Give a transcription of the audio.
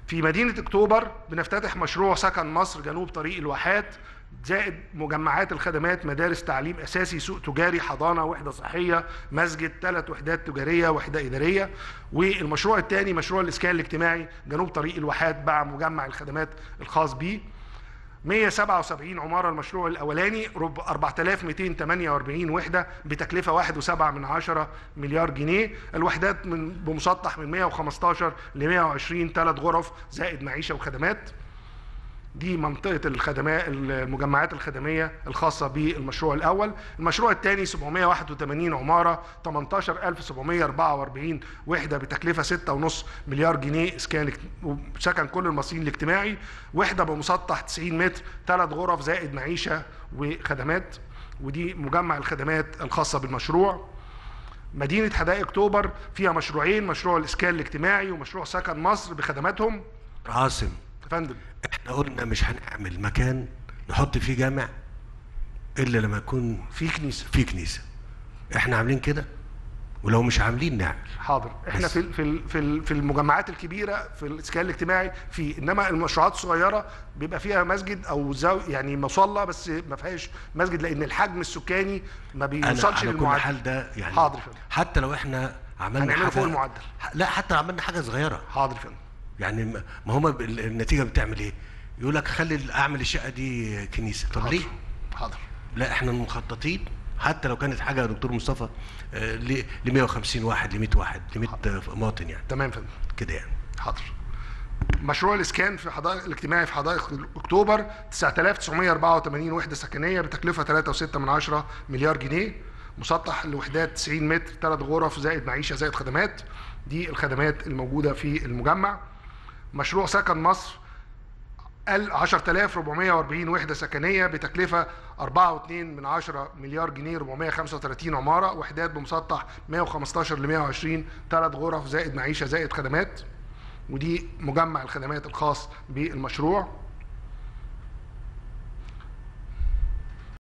في مدينة أكتوبر بنفتتح مشروع سكن مصر جنوب طريق الواحات زائد مجمعات الخدمات مدارس تعليم أساسي سوق تجاري حضانة وحدة صحية مسجد ثلاث وحدات تجارية وحدة إدارية والمشروع الثاني مشروع الإسكان الاجتماعي جنوب طريق الواحات مع مجمع الخدمات الخاص به 177 عمارة المشروع الأولاني 4248 وحدة بتكلفة 1.7 من عشرة مليار جنيه الوحدات من بمسطح من 115 ل 120 ثلاث غرف زائد معيشة وخدمات دي منطقة الخدمات المجمعات الخدمية الخاصة بالمشروع الأول المشروع الثاني 781 عمارة 18744 وحدة بتكلفة 6.5 مليار جنيه إسكان سكن كل المصريين الاجتماعي وحدة بمسطح 90 متر ثلاث غرف زائد معيشة وخدمات ودي مجمع الخدمات الخاصة بالمشروع مدينة حدائق أكتوبر فيها مشروعين مشروع الإسكان الاجتماعي ومشروع سكن مصر بخدماتهم عاصم يا فندم احنا قلنا مش هنعمل مكان نحط فيه جامع الا لما يكون في كنيسة فيه كنيسه احنا عاملين كده ولو مش عاملين نعمل حاضر احنا بس. في ال- في ال- في ال- في المجمعات الكبيره في الاسكان الاجتماعي في انما المشروعات الصغيره بيبقى فيها مسجد او زاو يعني مصلى بس ما فيهاش مسجد لان الحجم السكاني ما انا بيوصلش على كل للمعدل حال ده يعني حاضر يا فندم. حتى لو احنا عملنا هنعمله حاجه فوق المعدل. لا حتى لو عملنا حاجه صغيره حاضر يا فندم يعني ما ما هما ال- النتيجه بتعمل ايه يقول لك خلي ال- اعمل الشقه دي كنيسه طب ليه حاضر لا احنا مخططين حتى لو كانت حاجه يا دكتور مصطفى آه، ل ل 150 واحد ل 100 واحد ل 100 مواطن يعني تمام يا فندم كده يعني حاضر مشروع الاسكان في حدائق الاجتماعي في حدائق اكتوبر 9984 وحده سكنيه بتكلفه 3.6 من عشرة مليار جنيه مسطح الوحدات 90 متر ثلاث غرف زائد معيشه زائد خدمات دي الخدمات الموجوده في المجمع مشروع سكن مصر ال- 10440 وحدة سكنية بتكلفة 4.2 من 10 مليار جنيه 435 عمارة وحدات بمسطح 115 ل 120 ثلاث غرف زائد معيشة زائد خدمات ودي مجمع الخدمات الخاص بالمشروع